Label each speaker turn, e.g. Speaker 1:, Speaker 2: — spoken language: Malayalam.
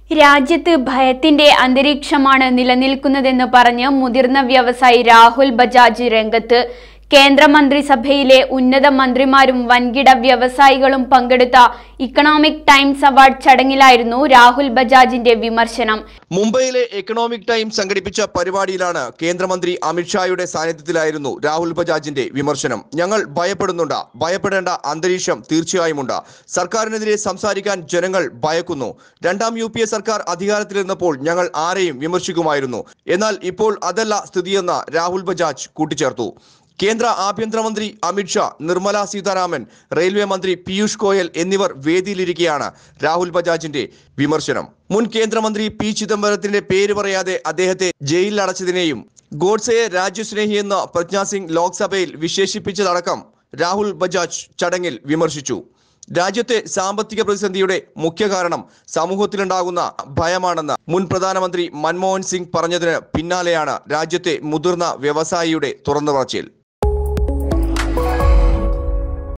Speaker 1: രാജ്യത്ത് ഭയത്തിന്റെ അന്തരീക്ഷമാണ് നിലനിൽക്കുന്നതെന്ന് പറഞ്ഞ് മുതിർന്ന വ്യവസായി രാഹുൽ ബജാജ് രംഗത്ത് കേന്ദ്രമന്ത്രിസഭയിലെ ഉന്നത മന്ത്രിമാരും വൻകിട വ്യവസായികളും പങ്കെടുത്ത ഇക്കണോമിക് ടൈംസ് അവാർഡ് ചടങ്ങിലായിരുന്നു രാഹുൽ ബജാജിന്റെ വിമർശനം
Speaker 2: മുംബൈയിലെ എക്കണോമിക് ടൈം സംഘടിപ്പിച്ച പരിപാടിയിലാണ് കേന്ദ്രമന്ത്രി അമിത്ഷായുടെ സാന്നിധ്യത്തിലായിരുന്നു രാഹുൽ ബജാജിന്റെ വിമർശനം ഞങ്ങൾ ഭയപ്പെടുന്നുണ്ട് ഭയപ്പെടേണ്ട അന്തരീക്ഷം തീർച്ചയായുമുണ്ട് സർക്കാരിനെതിരെ സംസാരിക്കാൻ ജനങ്ങൾ ഭയക്കുന്നു രണ്ടാം യു പി എ സർക്കാർ അധികാരത്തിലിരുന്നപ്പോൾ ഞങ്ങൾ ആരെയും വിമർശിക്കുമായിരുന്നു എന്നാൽ ഇപ്പോൾ അതല്ല സ്ഥിതിയെന്ന് രാഹുൽ ബജാജ് കൂട്ടിച്ചേർത്തു കേന്ദ്ര ആഭ്യന്തരമന്ത്രി അമിത്ഷാ നിർമ്മല സീതാരാമൻ റെയിൽവേ മന്ത്രി പീയൂഷ് ഗോയൽ എന്നിവർ വേദിയിലിരിക്കെയാണ് രാഹുൽ ബജാജിന്റെ വിമർശനം മുൻ കേന്ദ്രമന്ത്രി പി ചിദംബരത്തിന്റെ പേര് പറയാതെ അദ്ദേഹത്തെ ജയിലിൽ അടച്ചതിനെയും ഗോഡ്സെയെ രാജ്യസ്നേഹിയെന്ന് പ്രജ്ഞാ സിംഗ് ലോക്സഭയിൽ വിശേഷിപ്പിച്ചതടക്കം രാഹുൽ ബജാജ് ചടങ്ങിൽ വിമർശിച്ചു രാജ്യത്തെ സാമ്പത്തിക പ്രതിസന്ധിയുടെ മുഖ്യ കാരണം സമൂഹത്തിലുണ്ടാകുന്ന ഭയമാണെന്ന് മുൻ പ്രധാനമന്ത്രി മൻമോഹൻ സിംഗ് പറഞ്ഞതിന് പിന്നാലെയാണ് രാജ്യത്തെ മുതിർന്ന വ്യവസായിയുടെ തുറന്നു പറച്ചിൽ